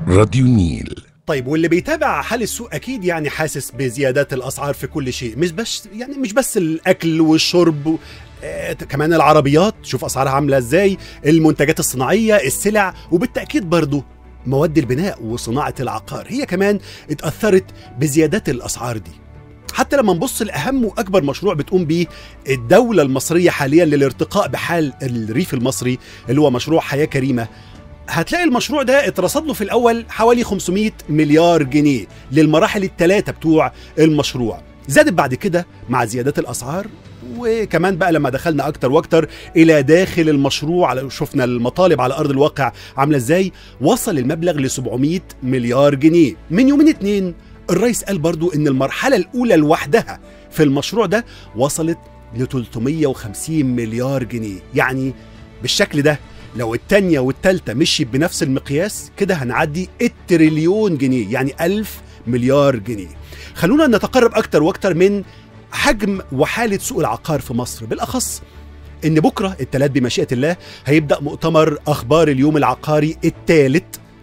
راديو نيل طيب واللي بيتابع حال السوق اكيد يعني حاسس بزيادات الاسعار في كل شيء مش بس يعني مش بس الاكل والشرب و... آه كمان العربيات شوف اسعارها عامله ازاي المنتجات الصناعيه السلع وبالتاكيد برضو مواد البناء وصناعه العقار هي كمان اتاثرت بزيادات الاسعار دي حتى لما نبص لاهم واكبر مشروع بتقوم بيه الدوله المصريه حاليا للارتقاء بحال الريف المصري اللي هو مشروع حياه كريمه هتلاقي المشروع ده اترصد له في الاول حوالي 500 مليار جنيه للمراحل الثلاثه بتوع المشروع زادت بعد كده مع زيادات الاسعار وكمان بقى لما دخلنا اكتر واكتر الى داخل المشروع شفنا المطالب على ارض الواقع عامله ازاي وصل المبلغ ل 700 مليار جنيه من يومين اتنين الرئيس قال برضو ان المرحله الاولى لوحدها في المشروع ده وصلت ل 350 مليار جنيه يعني بالشكل ده لو التانية والتالتة مشيت بنفس المقياس كده هنعدي التريليون جنيه يعني ألف مليار جنيه خلونا نتقرب أكتر وأكتر من حجم وحالة سوق العقار في مصر بالأخص إن بكرة التلات بمشيئة الله هيبدأ مؤتمر أخبار اليوم العقاري الثالث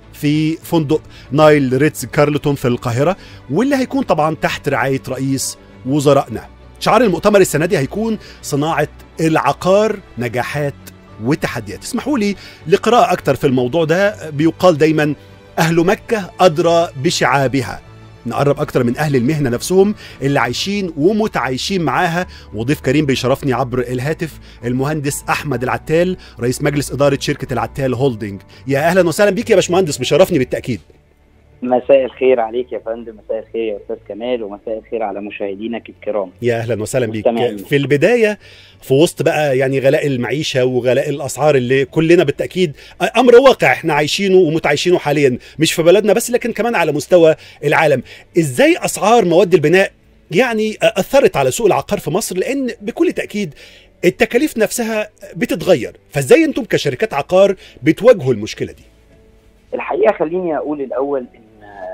في فندق نايل ريتز كارلتون في القاهرة واللي هيكون طبعا تحت رعاية رئيس وزرائنا شعار المؤتمر السنة دي هيكون صناعة العقار نجاحات وتحديات اسمحوا لي لقراءة أكتر في الموضوع ده بيقال دايما أهل مكة أدرى بشعابها نقرب أكتر من أهل المهنة نفسهم اللي عايشين ومتعايشين معاها وضيف كريم بيشرفني عبر الهاتف المهندس أحمد العتال رئيس مجلس إدارة شركة العتال هولدنج يا أهلا وسهلا بيك يا باشمهندس بيشرفني بالتأكيد مساء الخير عليك يا فندم مساء الخير يا استاذ كمال ومساء الخير على مشاهدينك الكرام يا اهلا وسهلا بيك مستمعين. في البدايه في وسط بقى يعني غلاء المعيشه وغلاء الاسعار اللي كلنا بالتاكيد امر واقع احنا عايشينه ومتعايشينه حاليا مش في بلدنا بس لكن كمان على مستوى العالم ازاي اسعار مواد البناء يعني اثرت على سوق العقار في مصر لان بكل تاكيد التكاليف نفسها بتتغير فازاي انتم كشركات عقار بتواجهوا المشكله دي الحقيقه خليني اقول الاول ان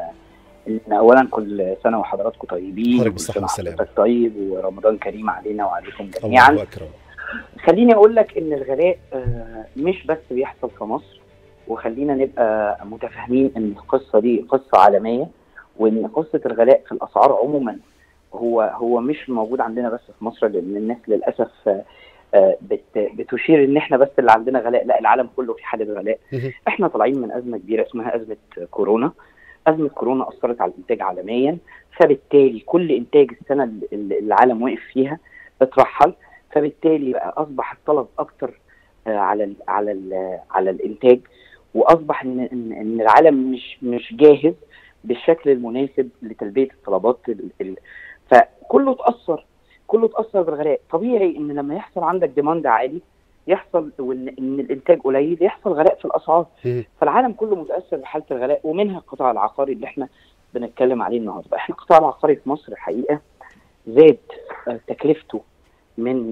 ان اولا كل سنه وحضراتكم طيبين حضرتك كل بالصحة سنة والسلامة. وحضرتك طيب ورمضان كريم علينا وعليكم جميعا الله اكرم خليني اقول لك ان الغلاء آه، مش بس بيحصل في مصر وخلينا نبقى متفاهمين ان القصه دي قصه عالميه وان قصه الغلاء في الاسعار عموما هو هو مش موجود عندنا بس في مصر لان الناس للاسف آه، آه، بت- بتشير ان احنا بس اللي عندنا غلاء لا العالم كله في حاله غلاء مهم. احنا طالعين من ازمه كبيره اسمها ازمه كورونا ازمه كورونا اثرت على الانتاج عالميا فبالتالي كل انتاج السنه اللي اللي العالم وقف فيها اترحل فبالتالي بقى اصبح الطلب اكتر آه، على ال على ال على الانتاج واصبح ان ان إن العالم مش مش جاهز بالشكل المناسب لتلبيه الطلبات ال- ال- فكله اتاثر كله اتاثر بالغلاء طبيعي ان لما يحصل عندك ديماند عالي يحصل وان ان الانتاج قليل يحصل غلاء في الاسعار مم. فالعالم كله متاثر بحاله الغلاء ومنها القطاع العقاري اللي احنا بنتكلم عليه النهارده احنا القطاع العقاري في مصر الحقيقه زاد آه، تكلفته من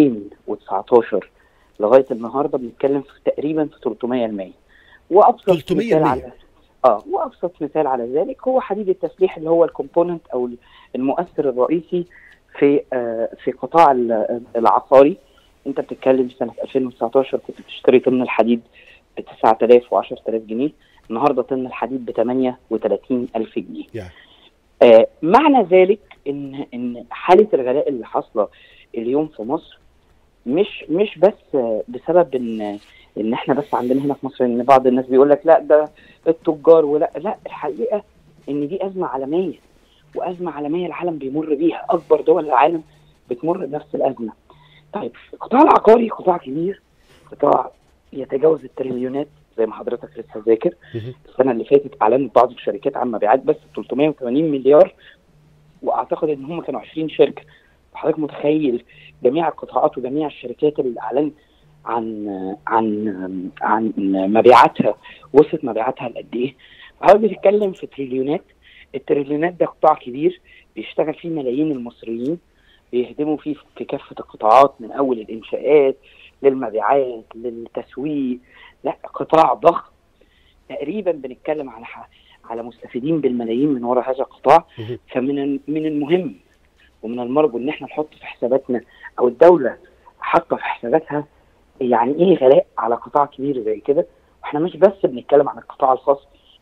2019 لغايه النهارده بنتكلم في تقريبا في 300% وابسط 300% مثال على اه وابسط مثال على ذلك هو حديد التسليح اللي هو الكومبوننت او المؤثر الرئيسي في آه في قطاع ال- العقاري انت بتتكلم في سنه 2019 كنت بتشتري طن الحديد ب 9000 و 10000 جنيه النهارده طن الحديد ب 38000 جنيه يعني. آه معنى ذلك ان ان حاله الغلاء اللي حاصله اليوم في مصر مش مش بس آه، بسبب ان ان احنا بس عندنا هنا في مصر ان بعض الناس بيقول لك لا ده التجار ولا لا الحقيقه ان دي ازمه عالميه وازمه عالميه العالم بيمر بيها اكبر دول العالم بتمر بنفس الازمه طيب القطاع العقاري قطاع كبير قطاع يتجاوز التريليونات زي ما حضرتك لسه ذاكر مهم. السنه اللي فاتت اعلنت بعض الشركات عن مبيعات بس 380 مليار واعتقد ان هم كانوا 20 شركه حضرتك متخيل جميع القطاعات وجميع الشركات اللي اعلنت عن عن عن مبيعاتها وصلت مبيعاتها لقد ايه؟ حضرتك بتتكلم في تريليونات التريليونات ده قطاع كبير بيشتغل فيه ملايين المصريين بيهدموا فيه في كافه القطاعات من اول الانشاءات للمبيعات للتسويق لا قطاع ضخم تقريبا بنتكلم على ح- على مستفيدين بالملايين من وراء هذا القطاع مهم. فمن ال- من المهم ومن المرجو ان احنا نحط في حساباتنا او الدوله حاطه في حساباتها يعني ايه غلاء على قطاع كبير زي كده واحنا مش بس بنتكلم عن القطاع الخاص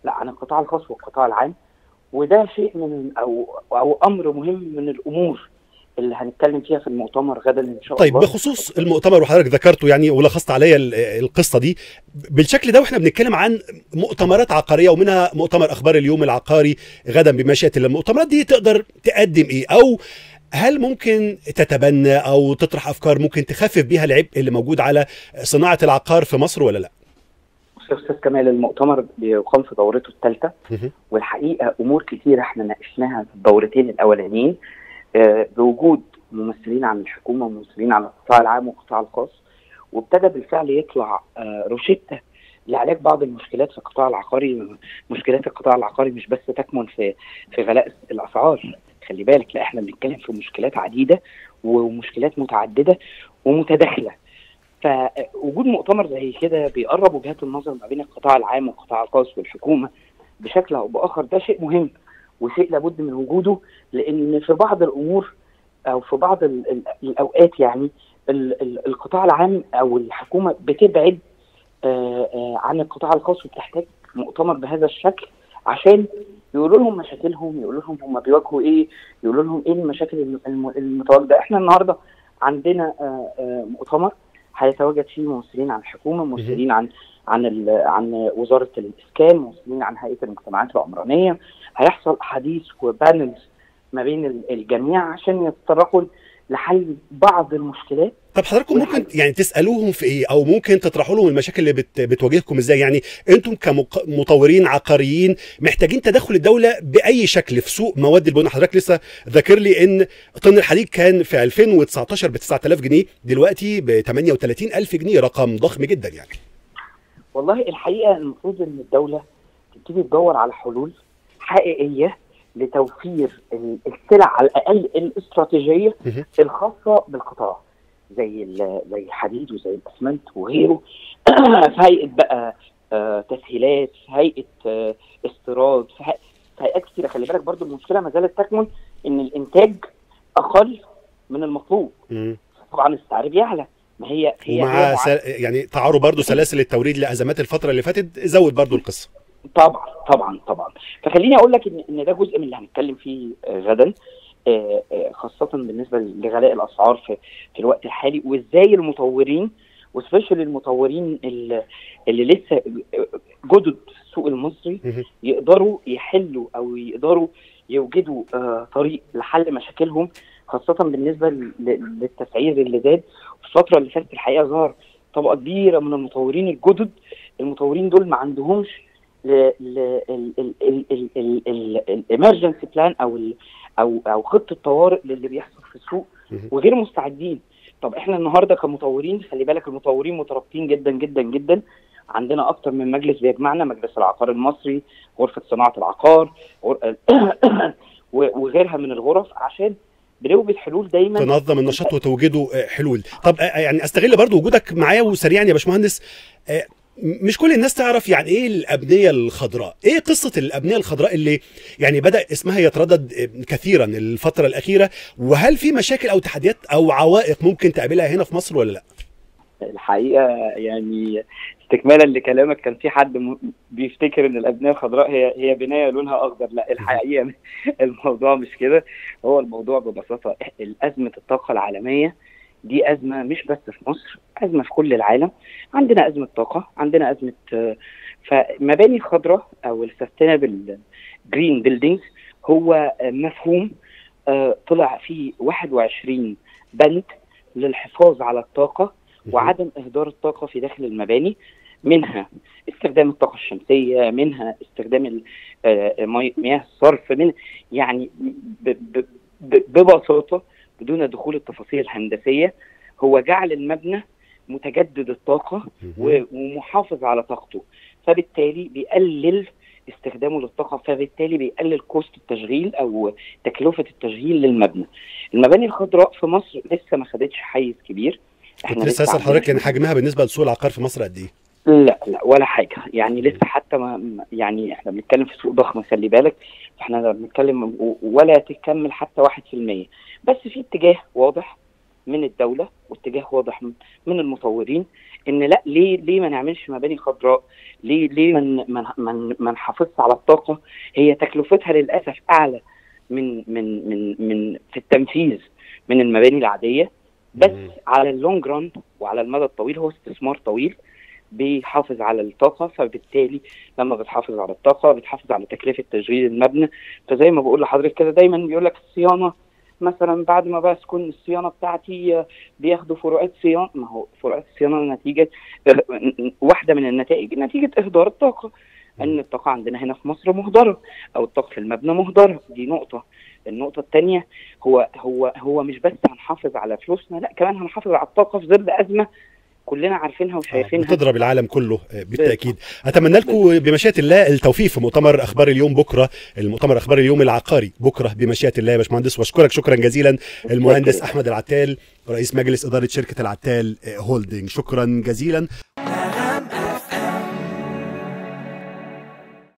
لا عن القطاع الخاص والقطاع العام وده شيء من او او امر مهم من الامور اللي هنتكلم فيها في المؤتمر غدا ان شاء طيب الله بخصوص المؤتمر وحضرتك ذكرته يعني ولخصت عليا ال- القصه دي بالشكل ده واحنا بنتكلم عن مؤتمرات عقاريه ومنها مؤتمر اخبار اليوم العقاري غدا بمشيئه الله المؤتمرات دي تقدر تقدم ايه او هل ممكن تتبنى او تطرح افكار ممكن تخفف بيها العبء اللي موجود على صناعه العقار في مصر ولا لا؟ بص يا استاذ كمال المؤتمر بيقام في دورته الثالثه مهم. والحقيقه امور كتيره احنا ناقشناها في الدورتين الاولانيين آه، بوجود ممثلين عن الحكومه وممثلين عن القطاع العام والقطاع الخاص وابتدى بالفعل يطلع آه، روشته لعلاج بعض المشكلات في القطاع العقاري مشكلات القطاع العقاري مش بس تكمن في في غلاء الاسعار خلي بالك لا احنا بنتكلم في مشكلات عديده ومشكلات متعدده ومتداخله فوجود مؤتمر زي كده بيقرب وجهات النظر ما بين القطاع العام والقطاع الخاص والحكومه بشكل او باخر ده شيء مهم وشيء لابد من وجوده لان في بعض الامور او في بعض ال- ال- الاوقات يعني ال- ال- القطاع العام او الحكومه بتبعد آه، آه، عن القطاع الخاص وبتحتاج مؤتمر بهذا الشكل عشان يقولوا لهم مشاكلهم يقولوا لهم هم بيواجهوا ايه يقولوا لهم ايه المشاكل الم- الم- المتواجده احنا النهارده عندنا آه، آه، مؤتمر هيتواجد فيه ممثلين عن الحكومه ممثلين عن عن ال- عن وزاره الاسكان ممثلين عن هيئه المجتمعات العمرانيه هيحصل حديث وبانلز ما بين ال- الجميع عشان يتطرقوا لحل بعض المشكلات طب حضراتكم ممكن يعني تسالوهم في ايه او ممكن تطرحوا لهم المشاكل اللي بت بتواجهكم ازاي يعني انتم كمطورين عقاريين محتاجين تدخل الدوله باي شكل في سوق مواد البناء حضرتك لسه ذاكر لي ان طن الحديد كان في 2019 ب 9000 جنيه دلوقتي ب 38000 جنيه رقم ضخم جدا يعني والله الحقيقه المفروض ان الدوله تبتدي تدور على حلول حقيقيه لتوفير ال- السلع على الاقل الاستراتيجيه مهم. الخاصه بالقطاع زي ال- زي الحديد وزي الاسمنت وغيره في هيئه بقى آه، تسهيلات في هيئه آه، استيراد في هي- في هيئات كتيره خلي بالك برضو المشكله ما زالت تكمن ان الانتاج اقل من المطلوب مم. طبعا السعر بيعلى ما هي هي هي ومع معادلة. سل... يعني تعارض برضو سلاسل التوريد لازمات الفتره اللي فاتت زود برضو القصه طبعا طبعا طبعا فخليني اقول لك ان ان ده جزء من اللي هنتكلم فيه آه، غدا آه، آه، خاصه بالنسبه لغلاء الاسعار في في الوقت الحالي وازاي المطورين وسبيشال المطورين اللي, اللي لسه جدد في السوق المصري مهم. يقدروا يحلوا او يقدروا يوجدوا آه، طريق لحل مشاكلهم خاصه بالنسبه ل- للتسعير اللي زاد الفتره اللي فاتت الحقيقه ظهر طبقه كبيره من المطورين الجدد المطورين دول ما عندهمش الامرجنسي بلان او ال او او خطه طوارئ للي بيحصل في السوق مهم. وغير مستعدين طب احنا النهارده كمطورين خلي بالك المطورين مترابطين جدا جدا جدا عندنا اكتر من مجلس بيجمعنا مجلس العقار المصري غرفه صناعه العقار غر- وغيرها من الغرف عشان بنوجد حلول دايما تنظم النشاط وتوجده آه، حلول طب آه، يعني استغل برضو وجودك معايا وسريعا يا باشمهندس آه، م- مش كل الناس تعرف يعني ايه الابنيه الخضراء ايه قصه الابنيه الخضراء اللي يعني بدا اسمها يتردد آه، كثيرا الفتره الاخيره وهل في مشاكل او تحديات او عوائق ممكن تقابلها هنا في مصر ولا لا الحقيقه يعني استكمالا لكلامك كان في حد م- بيفتكر ان الابنيه الخضراء هي هي بنايه لونها اخضر لا الحقيقه الموضوع مش كده هو الموضوع ببساطه ازمه الطاقه العالميه دي ازمه مش بس في مصر ازمه في كل العالم عندنا ازمه طاقه عندنا ازمه آه، فمباني الخضراء او السستينبل جرين بيلدينجز هو آه، مفهوم آه، طلع فيه 21 بند للحفاظ على الطاقه وعدم اهدار الطاقه في داخل المباني منها استخدام الطاقه الشمسيه منها استخدام ال- آه، مي- مياه الصرف من يعني ب- ب- ب- ببساطه بدون دخول التفاصيل الهندسيه هو جعل المبنى متجدد الطاقه و- ومحافظ على طاقته فبالتالي بيقلل استخدامه للطاقه فبالتالي بيقلل كوست التشغيل او تكلفه التشغيل للمبنى. المباني الخضراء في مصر لسه ما خدتش حيز كبير كنت لسه اسال عندنا حضرتك يعني حجمها بالنسبه لسوق العقار في مصر قد ايه لا لا ولا حاجه يعني لسه حتى ما ما- يعني احنا بنتكلم في سوق ضخم خلي بالك فاحنا بنتكلم و- ولا تكمل حتى 1% بس في اتجاه واضح من الدوله واتجاه واضح من من المطورين ان لا ليه ليه ما نعملش مباني خضراء ليه ليه ما ما ما ما نحافظش على الطاقه هي تكلفتها للاسف اعلى من من من من في التنفيذ من المباني العاديه بس مم. على اللونج ران وعلى المدى الطويل هو استثمار طويل بيحافظ على الطاقة فبالتالي لما بتحافظ على الطاقة بتحافظ على تكلفة تشغيل المبنى فزي ما بقول لحضرتك كده دايما بيقول لك الصيانة مثلا بعد ما بسكن الصيانة بتاعتي آه، بياخدوا فروقات صيانة ما هو فروقات الصيانة نتيجة آه، واحدة من النتائج نتيجة إهدار الطاقة ان الطاقه عندنا هنا في مصر مهدره او الطاقه في المبنى مهدره دي نقطه النقطه الثانيه هو هو هو مش بس هنحافظ على فلوسنا لا كمان هنحافظ على الطاقه في ظل ازمه كلنا عارفينها وشايفينها بتضرب العالم كله آه، بالتاكيد اتمنى لكم بمشيئه الله التوفيق في مؤتمر اخبار اليوم بكره المؤتمر اخبار اليوم العقاري بكره بمشيئه الله يا باشمهندس واشكرك شكرا جزيلا المهندس احمد العتال رئيس مجلس اداره شركه العتال آه، هولدنج شكرا جزيلا